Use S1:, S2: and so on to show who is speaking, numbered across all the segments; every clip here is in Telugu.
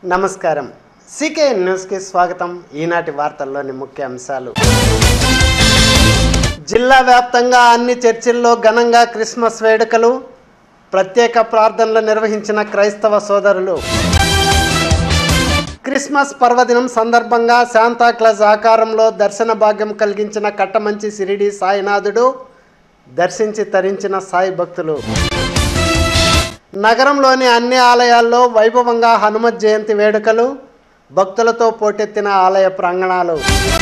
S1: నమస్కారం సికే న్యూస్కి స్వాగతం ఈనాటి వార్తల్లోని ముఖ్య అంశాలు జిల్లా వ్యాప్తంగా అన్ని చర్చిల్లో ఘనంగా క్రిస్మస్ వేడుకలు ప్రత్యేక ప్రార్థనలు నిర్వహించిన క్రైస్తవ సోదరులు క్రిస్మస్ పర్వదినం సందర్భంగా శాంతాక్లాజ్ ఆకారంలో దర్శన భాగ్యం కలిగించిన కట్టమంచి సిరిడి సాయినాథుడు దర్శించి తరించిన సాయి భక్తులు నగరంలోని అన్ని ఆలయాల్లో వైభవంగా హనుమత్ జయంతి వేడుకలు భక్తులతో పోటెత్తిన ఆలయ ప్రాంగణాలు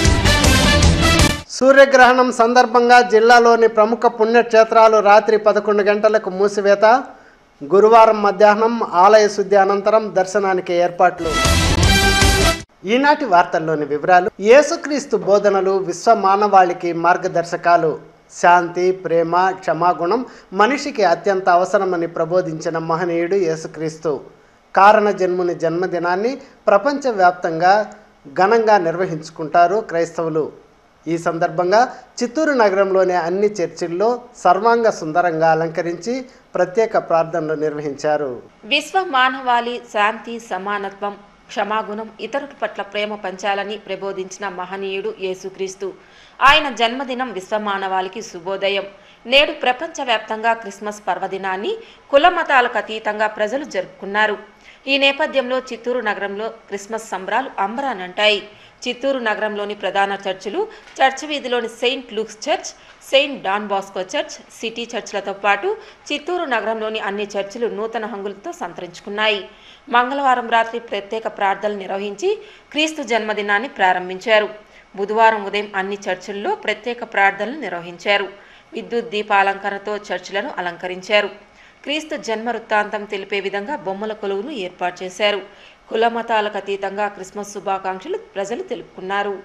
S1: సూర్యగ్రహణం సందర్భంగా జిల్లాలోని ప్రముఖ పుణ్యక్షేత్రాలు రాత్రి పదకొండు గంటలకు మూసివేత గురువారం మధ్యాహ్నం ఆలయ శుద్ధి అనంతరం దర్శనానికి ఏర్పాట్లు ఈనాటి వార్తల్లోని వివరాలు యేసుక్రీస్తు బోధనలు విశ్వ మానవాళికి మార్గదర్శకాలు శాంతి ప్రేమ క్షమాగుణం మనిషికి అత్యంత అవసరమని ప్రబోధించిన మహనీయుడు యేసుక్రీస్తు కారణ జన్ముని జన్మదినాన్ని ప్రపంచవ్యాప్తంగా ఘనంగా నిర్వహించుకుంటారు క్రైస్తవులు ఈ సందర్భంగా చిత్తూరు నగరంలోని అన్ని చర్చిల్లో సర్వాంగ సుందరంగా అలంకరించి ప్రత్యేక ప్రార్థనలు నిర్వహించారు
S2: విశ్వ మానవాళి శాంతి సమానత్వం క్షమాగుణం ఇతరుల పట్ల ప్రేమ పంచాలని ప్రబోధించిన మహనీయుడు యేసుక్రీస్తు ఆయన జన్మదినం విశ్వ మానవాళికి శుభోదయం నేడు ప్రపంచవ్యాప్తంగా క్రిస్మస్ పర్వదినాన్ని కుల మతాలకు అతీతంగా ప్రజలు జరుపుకున్నారు ఈ నేపథ్యంలో చిత్తూరు నగరంలో క్రిస్మస్ సంబరాలు అంబరానంటాయి చిత్తూరు నగరంలోని ప్రధాన చర్చిలు చర్చ్ వీధిలోని Saint Luke's church Saint Don Bosco church city చర్చ్లతో పాటు చిత్తూరు నగరంలోని అన్ని చర్చిలు నూతన హంగులతో సంతరించుకున్నాయి మంగళవారం రాత్రి ప్రత్యేక ప్రార్థనలు నిర్వహించి క్రీస్తు జన్మదినాన్ని ప్రారంభించారు బుధవారం ఉదయం అన్ని చర్చిల్లో ప్రత్యేక ప్రార్థనలు నిర్వహించారు విద్యుత్ దీపాలంకరణతో చర్చిలను అలంకరించారు క్రీస్తు జన్మ వృత్తాంతం తెలిపే విధంగా బొమ్మల కొలువును ఏర్పాటు చేశారు కుల మతాలకు అతీతంగా క్రిస్మస్ శుభాకాంక్షలు ప్రజలు తెలుపుకున్నారు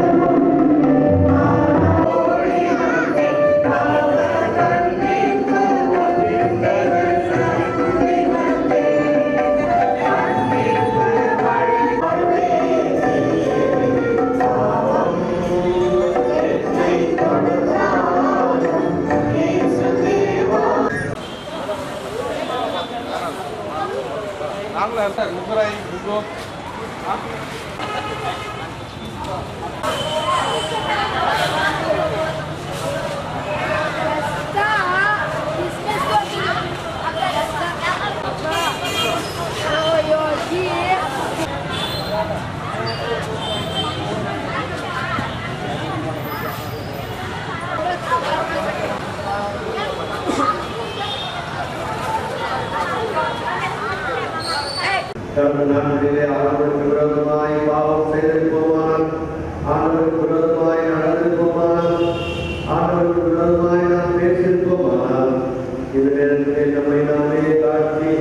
S3: ನಾಲ್ಕು ಅಂತ ಮುಗ್ಗುರ ಮುಗ್ಗು
S4: கர்மநாட்டிலே ஆண்டவருக்கு விரோதமாய் பாவம் செய்திருப்போமானால் ஆண்டவருக்கு விரோதமாய் நடந்திருப்போமானால் ஆண்டவருக்கு விரோதமாய் நாம் பேசியிருப்போமானால் இந்த நேரத்திலே நம்மை நாமே காட்டி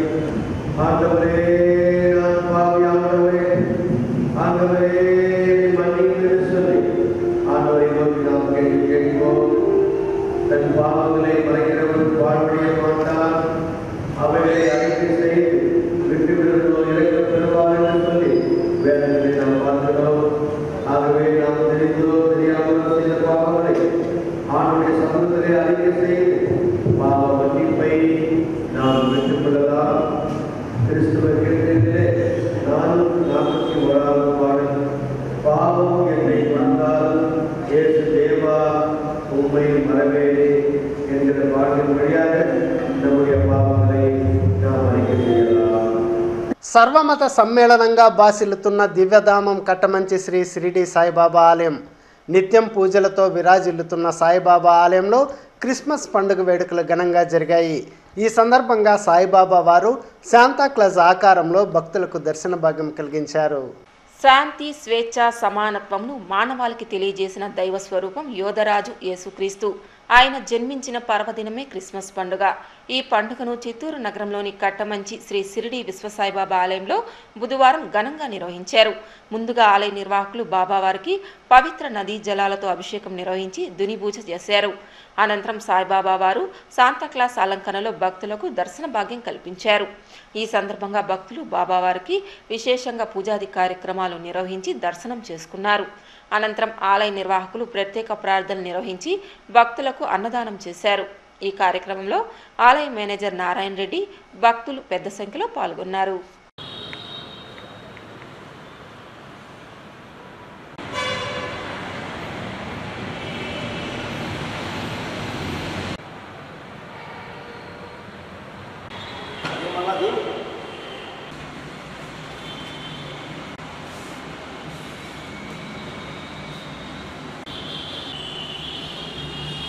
S4: ஆண்டவரே நான் பாவி ஆண்டவரே ஆண்டவரே மன்னிப்பு என்று சொல்லி ஆண்டவரை நோக்கி நாம் கேள்வி கேட்போம் தன் பாவங்களை மறைக்கிறவன் வாழ்வடைய மாட்டான் அவைகளை அறிக்கை செய்து விட்டு விடுவதோ இறக்க பெறுவார் என்று சொல்லி வேதங்களை நாம் பார்க்கிறோம் ஆகவே நாம் தெரிந்தோ தெரியாமலோ செய்த பாவங்களை ஆணுடைய சமூகத்திலே அறிக்கை செய்து பாவ மன்னிப்பை நாம் பெற்றுக் கொள்ளலாம் கிறிஸ்துவ கீர்த்தனிலே நானூற்று நாற்பத்தி ஓராவது பாடல் பாவம் என்னை வந்தால் இயேசு தேவா உண்மை மறவேனே என்கிற பாடலின் வழியாக நம்முடைய பாவங்களை நாம் அறிக்கை செய்யலாம்
S1: సర్వమత సమ్మేళనంగా బాసిల్లుతున్న దివ్యధామం కట్టమంచి శ్రీ షిరిడి సాయిబాబా ఆలయం నిత్యం పూజలతో విరాజిల్లుతున్న సాయిబాబా ఆలయంలో క్రిస్మస్ పండుగ వేడుకలు ఘనంగా జరిగాయి ఈ సందర్భంగా సాయిబాబా వారు శాంతాక్లాజ్ ఆకారంలో భక్తులకు దర్శన భాగ్యం కలిగించారు
S2: శాంతి స్వేచ్ఛ సమానత్వంను మానవాళికి తెలియజేసిన దైవ స్వరూపం యోధరాజు యేసుక్రీస్తు ఆయన జన్మించిన పర్వదినమే క్రిస్మస్ పండుగ ఈ పండుగను చిత్తూరు నగరంలోని కట్టమంచి శ్రీ సిరిడి విశ్వసాయిబాబా ఆలయంలో బుధవారం ఘనంగా నిర్వహించారు ముందుగా ఆలయ నిర్వాహకులు బాబావారికి పవిత్ర నదీ జలాలతో అభిషేకం నిర్వహించి దునిపూజ చేశారు అనంతరం సాయిబాబా వారు శాంతాక్లాస్ అలంకరణలో భక్తులకు దర్శన భాగ్యం కల్పించారు ఈ సందర్భంగా భక్తులు బాబావారికి విశేషంగా పూజాది కార్యక్రమాలు నిర్వహించి దర్శనం చేసుకున్నారు అనంతరం ఆలయ నిర్వాహకులు ప్రత్యేక ప్రార్థనలు నిర్వహించి భక్తులకు అన్నదానం చేశారు ఈ కార్యక్రమంలో ఆలయ మేనేజర్ నారాయణ రెడ్డి భక్తులు పెద్ద సంఖ్యలో పాల్గొన్నారు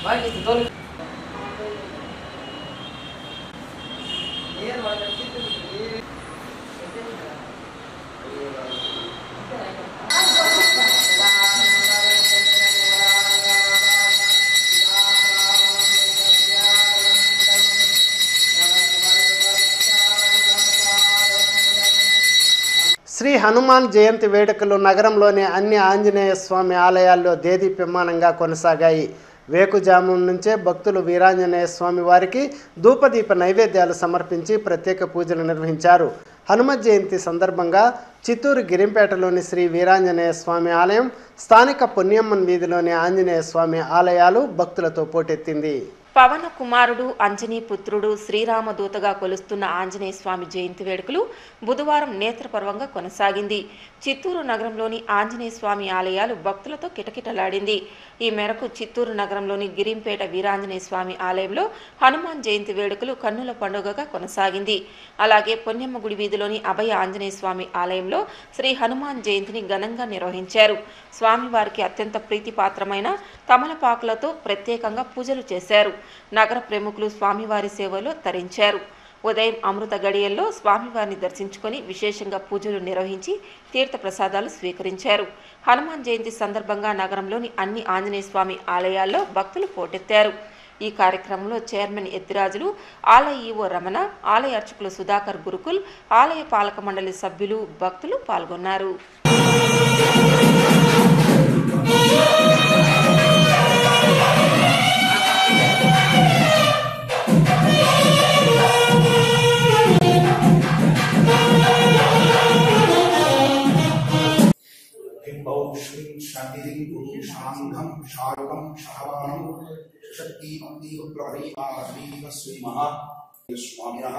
S1: శ్రీ హనుమాన్ జయంతి వేడుకలు నగరంలోని అన్ని ఆంజనేయ స్వామి ఆలయాల్లో దేదీప్యమానంగా కొనసాగాయి వేకుజాము నుంచే భక్తులు వీరాంజనేయ స్వామి వారికి ధూపదీప నైవేద్యాలు సమర్పించి ప్రత్యేక పూజలు నిర్వహించారు హనుమత్ జయంతి సందర్భంగా చిత్తూరు గిరింపేటలోని శ్రీ వీరాంజనేయ స్వామి ఆలయం స్థానిక పుణ్యమ్మన్ వీధిలోని ఆంజనేయ స్వామి ఆలయాలు భక్తులతో పోటెత్తింది
S2: పవన కుమారుడు అంజనీ పుత్రుడు శ్రీరామదూతగా కొలుస్తున్న ఆంజనేయ స్వామి జయంతి వేడుకలు బుధవారం నేత్రపర్వంగా కొనసాగింది చిత్తూరు నగరంలోని ఆంజనేయ స్వామి ఆలయాలు భక్తులతో కిటకిటలాడింది ఈ మేరకు చిత్తూరు నగరంలోని గిరింపేట వీరాంజనేయ స్వామి ఆలయంలో హనుమాన్ జయంతి వేడుకలు కన్నుల పండుగగా కొనసాగింది అలాగే పొన్నెమ్మ గుడి వీధిలోని అభయ ఆంజనేయ స్వామి ఆలయంలో శ్రీ హనుమాన్ జయంతిని ఘనంగా నిర్వహించారు స్వామివారికి అత్యంత ప్రీతిపాత్రమైన తమలపాకులతో ప్రత్యేకంగా పూజలు చేశారు నగర ప్రముఖులు స్వామివారి సేవలో తరించారు ఉదయం అమృత గడియల్లో స్వామివారిని దర్శించుకొని విశేషంగా పూజలు నిర్వహించి తీర్థ ప్రసాదాలు స్వీకరించారు హనుమాన్ జయంతి సందర్భంగా నగరంలోని అన్ని ఆంజనేయ స్వామి ఆలయాల్లో భక్తులు పోటెత్తారు ఈ కార్యక్రమంలో చైర్మన్ ఎత్తిరాజులు ఆలయ ఈవో రమణ ఆలయ అర్చకులు సుధాకర్ గురుకుల్ ఆలయ పాలక మండలి సభ్యులు భక్తులు పాల్గొన్నారు
S5: बिम्बौ श्रीं शान्तिं गुरुं शान्तं शारदं शावानं शक्तिमन्तीव प्रभैमाधीव श्रीमः స్వామినః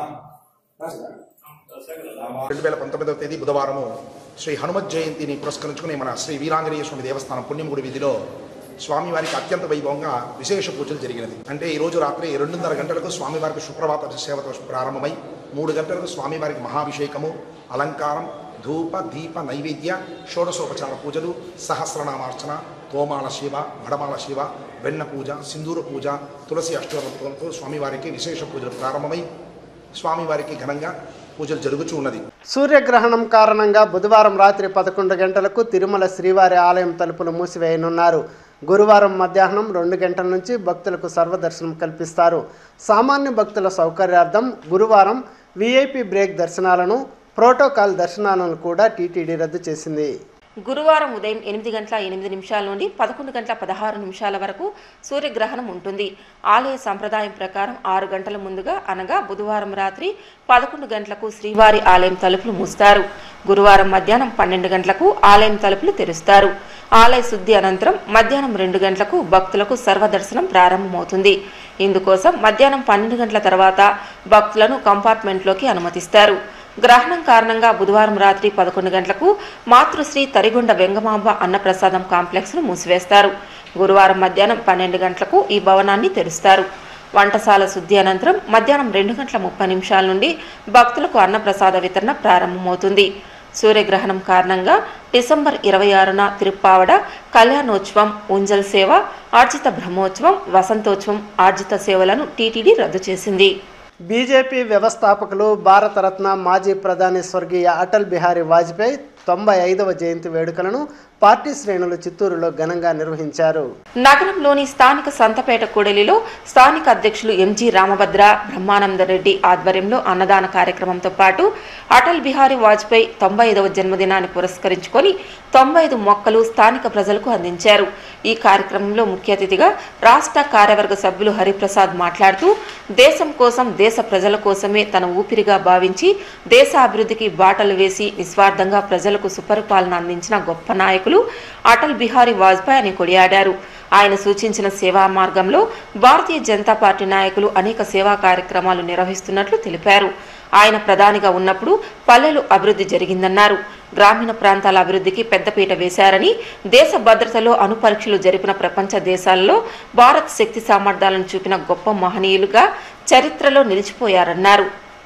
S5: రెండు వేల పంతొమ్మిదవ తేదీ బుధవారము శ్రీ హనుమత్ జయంతిని పురస్కరించుకుని మన శ్రీ వీరాంజనేయ స్వామి దేవస్థానం పుణ్యముడి వీధిలో స్వామివారికి అత్యంత వైభవంగా విశేష పూజలు జరిగినది అంటే ఈ రోజు రాత్రి రెండున్నర గంటలకు స్వామివారికి సుప్రభాత సేవతో ప్రారంభమై మూడు గంటలకు స్వామివారికి మహాభిషేకము అలంకారం ధూప దీప నైవేద్య షోడశోపచార పూజలు సహస్రనామార్చన తోమాల శివ మడమాల శివ వెన్న పూజ సింధూర పూజ తులసి అష్టోత్తరంతో స్వామివారికి విశేష పూజలు ప్రారంభమై స్వామివారికి ఘనంగా పూజలు జరుగుతూ ఉన్నది
S1: సూర్యగ్రహణం కారణంగా బుధవారం రాత్రి పదకొండు గంటలకు తిరుమల శ్రీవారి ఆలయం తలుపులు మూసివేయనున్నారు గురువారం మధ్యాహ్నం రెండు గంటల నుంచి భక్తులకు సర్వదర్శనం కల్పిస్తారు సామాన్య భక్తుల సౌకర్యార్థం గురువారం విఐపి బ్రేక్ దర్శనాలను ప్రోటోకాల్ దర్శనాలను కూడా టీటీడీ రద్దు చేసింది
S2: గురువారం ఉదయం ఎనిమిది గంటల ఎనిమిది నిమిషాల నుండి పదకొండు గంటల పదహారు నిమిషాల వరకు సూర్యగ్రహణం ఉంటుంది ఆలయ సంప్రదాయం ప్రకారం ఆరు గంటల ముందుగా అనగా బుధవారం రాత్రి పదకొండు గంటలకు శ్రీవారి ఆలయం తలుపులు మూస్తారు గురువారం మధ్యాహ్నం పన్నెండు గంటలకు ఆలయం తలుపులు తెరుస్తారు ఆలయ శుద్ధి అనంతరం మధ్యాహ్నం రెండు గంటలకు భక్తులకు సర్వదర్శనం ప్రారంభమవుతుంది ఇందుకోసం మధ్యాహ్నం పన్నెండు గంటల తర్వాత భక్తులను కంపార్ట్మెంట్లోకి అనుమతిస్తారు గ్రహణం కారణంగా బుధవారం రాత్రి పదకొండు గంటలకు మాతృశ్రీ తరిగొండ వెంగమాంబ అన్నప్రసాదం కాంప్లెక్స్ను మూసివేస్తారు గురువారం మధ్యాహ్నం పన్నెండు గంటలకు ఈ భవనాన్ని తెరుస్తారు వంటశాల శుద్ధి అనంతరం మధ్యాహ్నం రెండు గంటల ముప్పై నిమిషాల నుండి భక్తులకు అన్నప్రసాద వితరణ ప్రారంభమవుతుంది సూర్యగ్రహణం కారణంగా డిసెంబర్ ఇరవై ఆరున తిరుప్పావడ కళ్యాణోత్సవం ఉంజల్ సేవ ఆర్జిత బ్రహ్మోత్సవం వసంతోత్సవం ఆర్జిత సేవలను టీటీడీ రద్దు చేసింది
S1: బీజేపీ వ్యవస్థాపకులు భారతరత్న మాజీ ప్రధాని స్వర్గీయ అటల్ బిహారీ వాజ్పేయి తొంభై ఐదవ జయంతి వేడుకలను పార్టీ శ్రేణులు చిత్తూరులో ఘనంగా నిర్వహించారు
S2: నగరంలోని స్థానిక సంతపేట కూడలిలో స్థానిక అధ్యక్షులు ఎంజీ రామభద్ర బ్రహ్మానంద రెడ్డి ఆధ్వర్యంలో అన్నదాన కార్యక్రమంతో పాటు అటల్ బిహారీ వాజ్పేయి తొంభై ఐదవ జన్మదినాన్ని పురస్కరించుకొని తొంభై ఐదు మొక్కలు స్థానిక ప్రజలకు అందించారు ఈ కార్యక్రమంలో ముఖ్య అతిథిగా రాష్ట్ర కార్యవర్గ సభ్యులు హరిప్రసాద్ మాట్లాడుతూ దేశం కోసం దేశ ప్రజల కోసమే తన ఊపిరిగా భావించి దేశ అభివృద్ధికి బాటలు వేసి నిస్వార్థంగా ప్రజలకు సుపరిపాలన అందించిన గొప్ప నాయకులు అటల్ బిహారీ వాజ్పేయి అని కొనియాడారు ఆయన సూచించిన సేవా మార్గంలో భారతీయ జనతా పార్టీ నాయకులు అనేక సేవా కార్యక్రమాలు నిర్వహిస్తున్నట్లు తెలిపారు ఆయన ప్రధానిగా ఉన్నప్పుడు పల్లెలు అభివృద్ధి జరిగిందన్నారు గ్రామీణ ప్రాంతాల అభివృద్ధికి పెద్దపీట వేశారని దేశ భద్రతలో అణుపరీక్షలు జరిపిన ప్రపంచ దేశాలలో భారత్ శక్తి సామర్థ్యాలను చూపిన గొప్ప మహనీయులుగా చరిత్రలో నిలిచిపోయారన్నారు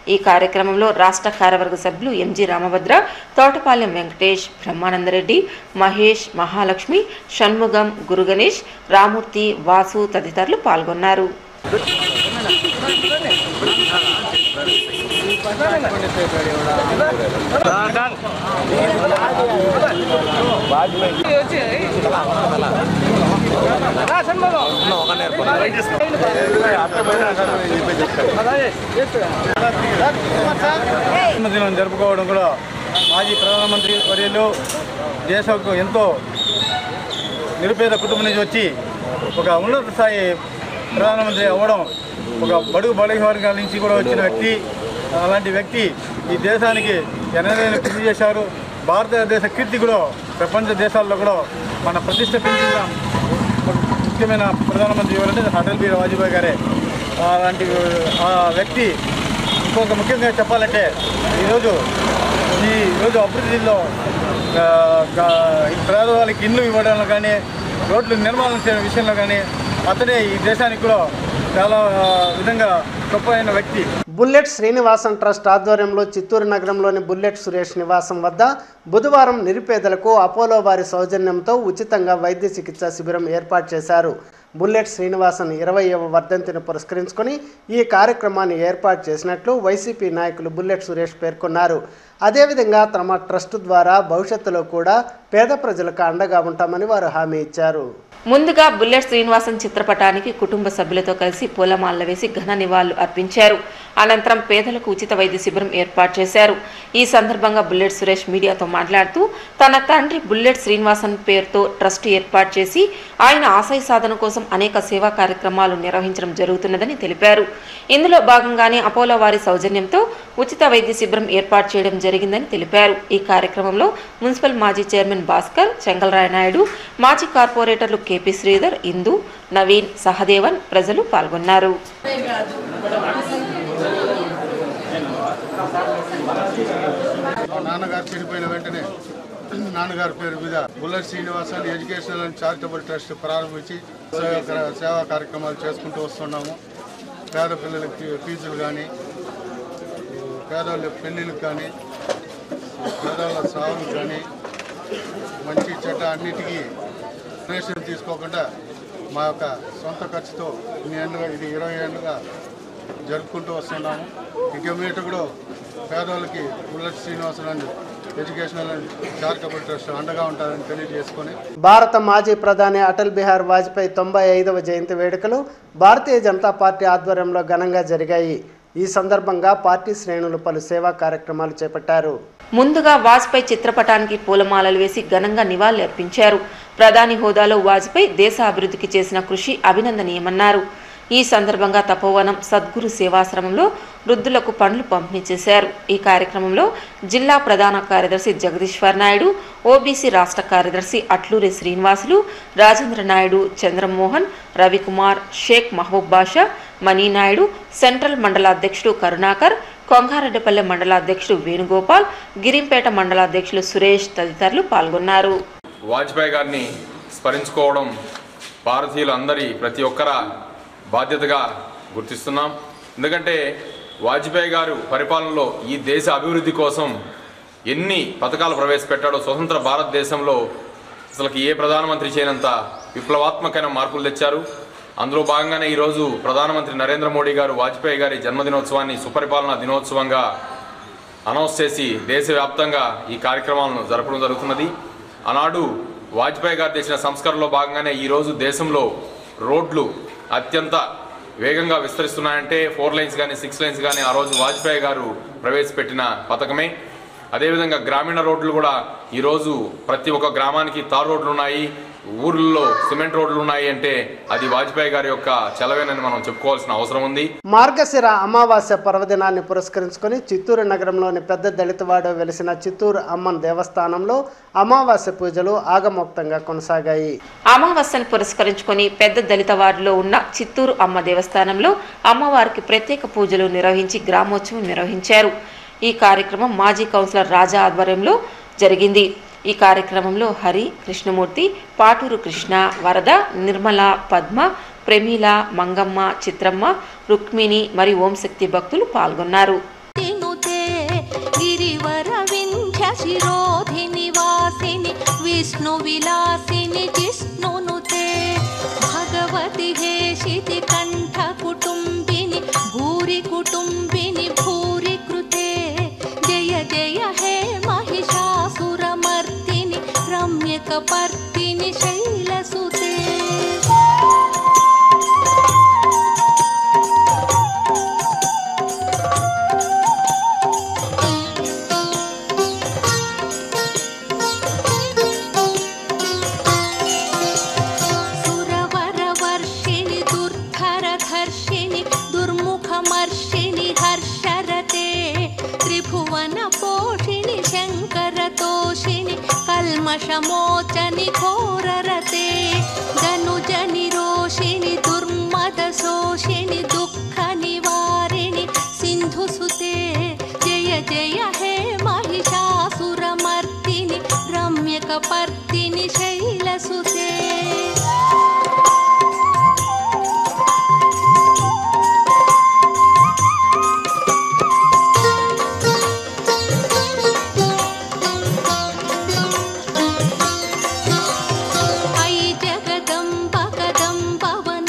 S2: ఈ కార్యక్రమంలో రాష్ట్ర కార్యవర్గ సభ్యులు ఎంజి రామభద్ర తోటపాలెం వెంకటేష్ బ్రహ్మానందరెడ్డి మహేష్ మహాలక్ష్మి షణ్ముగం గురుగణేష్ రామూర్తి వాసు తదితరులు పాల్గొన్నారు
S6: జన్మదినం జరుపుకోవడం కూడా మాజీ ప్రధానమంత్రి వర్యులు దేశంకు ఎంతో నిరుపేద కుటుంబం నుంచి వచ్చి ఒక ఉన్నత స్థాయి ప్రధానమంత్రి అవ్వడం ఒక బడుగు బలహీన వర్గాల నుంచి కూడా వచ్చిన వ్యక్తి అలాంటి వ్యక్తి ఈ దేశానికి ఎనలేని కృషి చేశారు భారతదేశ కీర్తి కూడా ప్రపంచ దేశాల్లో కూడా మన ప్రతిష్ట పెంచిన ముఖ్యమైన ప్రధానమంత్రి ఎవరంటే అటల్ బిహారీ వాజ్పేయి గారే అలాంటి ఆ వ్యక్తి ఇంకొక ముఖ్యంగా చెప్పాలంటే ఈరోజు ఈ రోజు అభివృద్ధిలో ఆ, గా- ఈ పేదవాళ్ళకి ఇల్లు ఇవ్వడంలో కానీ రోడ్లు నిర్మాణం చేయడం విషయంలో కానీ అతనే ఈ దేశానికి కూడా చాలా ఆ, విధంగా గొప్ప అయిన వ్యక్తి
S1: బుల్లెట్ శ్రీనివాసన్ ట్రస్ట్ ఆధ్వర్యంలో చిత్తూరు నగరంలోని బుల్లెట్ సురేష్ నివాసం వద్ద బుధవారం నిరుపేదలకు అపోలో వారి సౌజన్యంతో ఉచితంగా వైద్య చికిత్స శిబిరం ఏర్పాటు చేశారు బుల్లెట్ శ్రీనివాసన్ ఇరవైవ వర్ధంతిని పురస్కరించుకొని ఈ కార్యక్రమాన్ని ఏర్పాటు చేసినట్లు వైసీపీ నాయకులు బుల్లెట్ సురేష్ పేర్కొన్నారు అదేవిధంగా తమ ట్రస్ట్ ద్వారా భవిష్యత్తులో కూడా పేద ప్రజలకు అండగా ఉంటామని వారు హామీ ఇచ్చారు
S2: ముందుగా బుల్లెట్ శ్రీనివాసన్ చిత్రపటానికి కుటుంబ సభ్యులతో కలిసి పూలమాలలు వేసి ఘన నివాళులు అర్పించారు అనంతరం పేదలకు ఉచిత వైద్య శిబిరం ఏర్పాటు చేశారు ఈ సందర్భంగా బుల్లెట్ సురేష్ మీడియాతో మాట్లాడుతూ తన తండ్రి బుల్లెట్ శ్రీనివాసన్ పేరుతో ట్రస్ట్ ఏర్పాటు చేసి ఆయన ఆశయ సాధన కోసం అనేక సేవా కార్యక్రమాలు నిర్వహించడం జరుగుతున్నదని తెలిపారు ఇందులో భాగంగానే అపోలో వారి సౌజన్యంతో ఉచిత వైద్య శిబిరం ఏర్పాటు చేయడం జరిగిందని తెలిపారు ఈ కార్యక్రమంలో మున్సిపల్ మాజీ చైర్మన్ భాస్కర్ చెంగల్రాయ నాయుడు మాజీ కార్పొరేటర్లు కేపీ శ్రీధర్ ఇందు నవీన్ సహదేవన్ ప్రజలు పాల్గొన్నారు
S6: మా నాన్నగారు చనిపోయిన వెంటనే నాన్నగారి పేరు మీద bullet Srinivasan educational and charitable trust ప్రారంభించి సేవా సేవా కార్యక్రమాలు చేసుకుంటూ వస్తున్నాము పేద పిల్లలకి ఫీజులు కానీ పేదవాళ్ళ పెళ్ళిళ్ళకి కానీ పేదవాళ్ళ సాగులకు కానీ మంచి చెడ్డ అన్నిటికీ డొనేషన్ తీసుకోకుండా మా యొక్క సొంత ఖర్చుతో ఇన్ని ఏళ్ళుగా ఇది ఇరవై ఏళ్ళుగా జరుపుకుంటూ వస్తున్నాము ఇంక మీట కూడా పేదవాళ్ళకి bullet Srinivasarao educational and charitable trust అండగా ఉంటారని తెలియజేసుకొని
S1: భారత మాజీ ప్రధాని అటల్ బిహార్ వాజ్పేయి తొంభై ఐదవ జయంతి వేడుకలు భారతీయ జనతా పార్టీ ఆధ్వర్యంలో ఘనంగా జరిగాయి ఈ సందర్భంగా పార్టీ శ్రేణులు పలు సేవా కార్యక్రమాలు చేపట్టారు
S2: ముందుగా వాజ్పేయి చిత్రపటానికి పూలమాలలు వేసి ఘనంగా నివాళులర్పించారు ప్రధాని హోదాలో వాజ్పేయి దేశ అభివృద్ధికి చేసిన కృషి అభినందనీయమన్నారు ఈ సందర్భంగా తపోవనం సద్గురు సేవాశ్రమంలో వృద్ధులకు పండ్లు పంపిణీ చేశారు ఈ కార్యక్రమంలో జిల్లా ప్రధాన కార్యదర్శి జగదీశ్వర్ నాయుడు ఓబీసీ రాష్ట్ర కార్యదర్శి అట్లూరి శ్రీనివాసులు రాజేంద్ర నాయుడు చంద్రమోహన్ రవికుమార్ షేక్ మహబూబ్ బాషా మణినాయుడు సెంట్రల్ మండల అధ్యక్షుడు కరుణాకర్ కొంగారెడ్డిపల్లె మండలాధ్యక్షుడు వేణుగోపాల్ గిరింపేట మండలాధ్యక్షులు సురేష్ తదితరులు పాల్గొన్నారు
S7: వాజ్పేయి గారిని స్మరించుకోవడం భారతీయులందరి ప్రతి ఒక్కర బాధ్యతగా గుర్తిస్తున్నాం ఎందుకంటే వాజ్పేయి గారు పరిపాలనలో ఈ దేశ అభివృద్ధి కోసం ఎన్ని పథకాలు ప్రవేశపెట్టాడో స్వతంత్ర భారతదేశంలో అసలుకి ఏ ప్రధానమంత్రి చేయనంత విప్లవాత్మకమైన మార్పులు తెచ్చారు అందులో భాగంగానే ఈరోజు ప్రధానమంత్రి నరేంద్ర మోడీ గారు వాజ్పేయి గారి జన్మదినోత్సవాన్ని సుపరిపాలన దినోత్సవంగా అనౌన్స్ చేసి దేశవ్యాప్తంగా ఈ కార్యక్రమాలను జరపడం జరుగుతున్నది ఆనాడు వాజ్పేయి గారు తెచ్చిన సంస్కరణలో భాగంగానే ఈరోజు దేశంలో రోడ్లు అత్యంత వేగంగా విస్తరిస్తున్నాయంటే ఫోర్ లైన్స్ కానీ సిక్స్ లైన్స్ కానీ ఆ రోజు వాజ్పేయి గారు ప్రవేశపెట్టిన పథకమే అదేవిధంగా గ్రామీణ రోడ్లు కూడా ఈరోజు ప్రతి ఒక్క గ్రామానికి తార్ రోడ్లు ఉన్నాయి ఊర్లలో సిమెంట్ రోడ్లు ఉన్నాయి అంటే అది వాజ్పేయి గారి యొక్క చలవేనని మనం చెప్పుకోవాల్సిన అవసరం ఉంది
S1: మార్గశిర అమావాస్య పర్వదినాన్ని పురస్కరించుకొని చిత్తూరు నగరంలోని పెద్ద దళితవాడ వెలిసిన చిత్తూరు అమ్మన్ దేవస్థానంలో అమావాస్య పూజలు ఆగమోక్తంగా కొనసాగాయి
S2: అమావాస్యను పురస్కరించుకొని పెద్ద దళిత వార్డులో ఉన్న చిత్తూరు అమ్మ దేవస్థానంలో అమ్మవారికి ప్రత్యేక పూజలు నిర్వహించి గ్రామోత్సవం నిర్వహించారు ఈ కార్యక్రమం మాజీ కౌన్సిలర్ రాజా ఆధ్వర్యంలో జరిగింది ఈ కార్యక్రమంలో హరి కృష్ణమూర్తి పాటూరు కృష్ణ వరద నిర్మల పద్మ ప్రమీల మంగమ్మ చిత్రమ్మ రుక్మిణి మరియు ఓంశక్తి భక్తులు పాల్గొన్నారు
S8: शिरोधिनिवासिनि विष्णुविलासिनि जिष्णुनुते भगवति हेशिति कण्ठकुटुम्बिनि भूरि कुटुम्बिनि भूरि कृते जय जय हे महिषासुरमर्दिनि रम्यकपर्दिनि शैलसुते सुरवरवर्षिणि दुर्धरधर्षिणि दुर्मुखमर्षिणि हर्षरते त्रिभुवनपोषिणि शङ्करतोषिणि कल्मषमोचनि घोररते धनुजनिरोषिणि दुर्मदशोषिणि दुःखनिवारिणि सिन्धुसुते जय जय हे महिषासुरमर्दिनि रम्यकपर्दिनि शैलसुते अयि जगदम्ब कदम्ब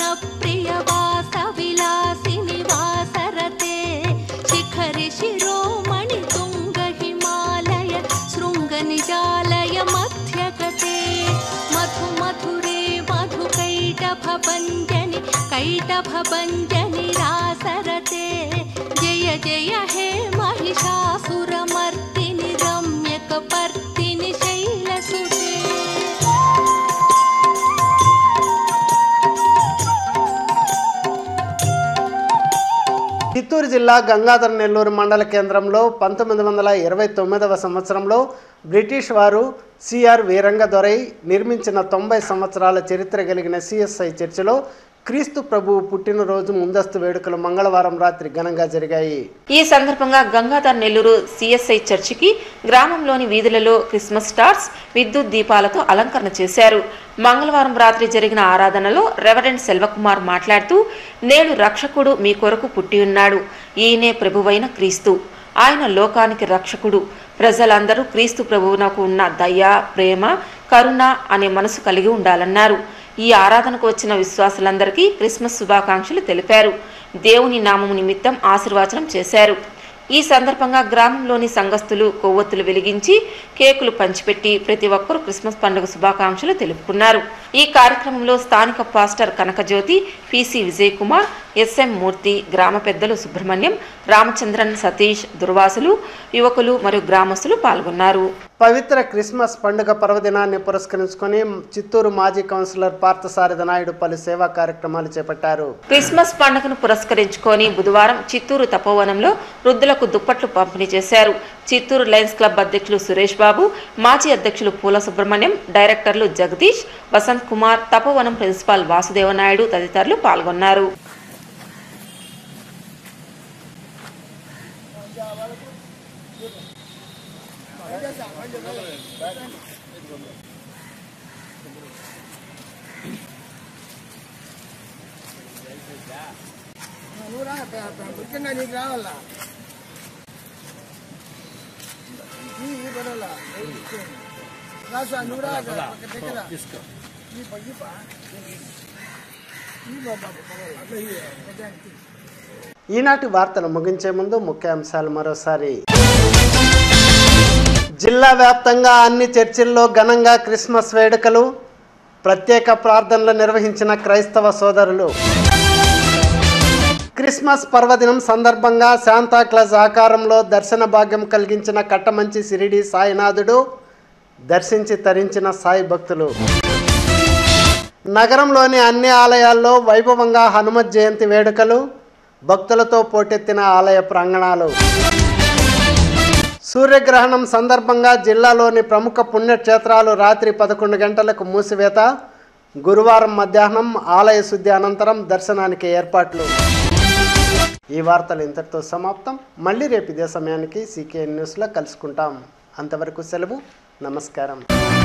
S8: वनप्रियवासविलासिनि वासरते शिखरि शिरोमणि तुङ्ग हिमालय शृङ्गनिजालय मध्यगते मधु मधुरे मधुकैटभञ्जनि कैटभञ्जनि रासरते जय जय हे महिषासुरमर्दिनि रम्यकपर्दिनि शैलसुते
S1: చిత్తూరు జిల్లా గంగాధర నెల్లూరు మండల కేంద్రంలో పంతొమ్మిది వందల ఇరవై తొమ్మిదవ సంవత్సరంలో బ్రిటిష్ వారు సిఆర్ వీరంగదొరై నిర్మించిన తొంభై సంవత్సరాల చరిత్ర కలిగిన సిఎస్ఐ చర్చిలో క్రీస్తు ప్రభువు పుట్టినరోజు ముందస్తు వేడుకలు మంగళవారం రాత్రి ఘనంగా జరిగాయి
S2: ఈ సందర్భంగా గంగాధర్ నెల్లూరు సిఎస్ఐ చర్చికి గ్రామంలోని వీధులలో క్రిస్మస్ స్టార్స్ విద్యుత్ దీపాలతో అలంకరణ చేశారు మంగళవారం రాత్రి జరిగిన ఆరాధనలో రెవరెండ్ సెల్వకుమార్ మాట్లాడుతూ నేడు రక్షకుడు మీ కొరకు పుట్టి ఉన్నాడు ఈయనే ప్రభువైన క్రీస్తు ఆయన లోకానికి రక్షకుడు ప్రజలందరూ క్రీస్తు ప్రభువునకు ఉన్న దయ ప్రేమ కరుణ అనే మనసు కలిగి ఉండాలన్నారు ఈ ఆరాధనకు వచ్చిన విశ్వాసులందరికీ క్రిస్మస్ శుభాకాంక్షలు తెలిపారు దేవుని నామము నిమిత్తం ఆశీర్వచనం చేశారు ఈ సందర్భంగా గ్రామంలోని సంఘస్థులు కొవ్వొత్తులు వెలిగించి కేకులు పంచిపెట్టి ప్రతి ఒక్కరూ క్రిస్మస్ పండుగ శుభాకాంక్షలు తెలుపుకున్నారు ఈ కార్యక్రమంలో స్థానిక pastor Kanakajyothi PC Vijay Kumar SM Murthy గ్రామ పెద్దలు సుబ్రహ్మణ్యం రామచంద్రన్ సతీష్ దుర్వాసులు యువకులు మరియు గ్రామస్తులు పాల్గొన్నారు
S1: పవిత్ర క్రిస్మస్ పండుగ పర్వదినాన్ని పురస్కరించుకొని చిత్తూరు మాజీ కౌన్సిలర్ పార్థసారథి నాయుడు పలు సేవా కార్యక్రమాలు చేపట్టారు
S2: క్రిస్మస్ పండుగను పురస్కరించుకొని బుధవారం చిత్తూరు తపోవనంలో వృద్ధులకు దుప్పట్లు పంపిణీ చేశారు చిత్తూరు లయన్స్ క్లబ్ అధ్యక్షులు సురేష్ బాబు మాజీ అధ్యక్షులు పూల సుబ్రహ్మణ్యం డైరెక్టర్లు జగదీష్ వసంత్ కుమార్ తపోవనం ప్రిన్సిపాల్ వాసుదేవనాయుడు తదితరులు పాల్గొన్నారు
S3: నీకు రావాలా ఈ పడాలా రాసా నువ్వు రా అక్కడ దగ్గర ఈ పగిపా ఈ బాబా అట్లా ఈ పెద్దానికి
S1: ఈనాటి వార్తలు ముగించే ముందు ముఖ్యాంశాలు మరోసారి జిల్లా వ్యాప్తంగా అన్ని చర్చిల్లో ఘనంగా క్రిస్మస్ వేడుకలు ప్రత్యేక ప్రార్థనలు నిర్వహించిన క్రైస్తవ సోదరులు క్రిస్మస్ పర్వదినం సందర్భంగా శాంతాక్లాజ్ ఆకారంలో దర్శన భాగ్యం కలిగించిన కట్టమంచి సిరిడి సాయినాథుడు దర్శించి తరించిన సాయి భక్తులు నగరంలోని అన్ని ఆలయాల్లో వైభవంగా హనుమత్ జయంతి వేడుకలు భక్తులతో పోటెత్తిన ఆలయ ప్రాంగణాలు సూర్యగ్రహణం సందర్భంగా జిల్లాలోని ప్రముఖ పుణ్యక్షేత్రాలు రాత్రి పదకొండు గంటలకు మూసివేత గురువారం మధ్యాహ్నం ఆలయ శుద్ధి అనంతరం దర్శనానికి ఏర్పాట్లు ఈ వార్తలు ఇంతటితో సమాప్తం మళ్ళీ రేపు ఇదే సమయానికి సీకే న్యూస్లో కలుసుకుంటాం అంతవరకు సెలవు నమస్కారం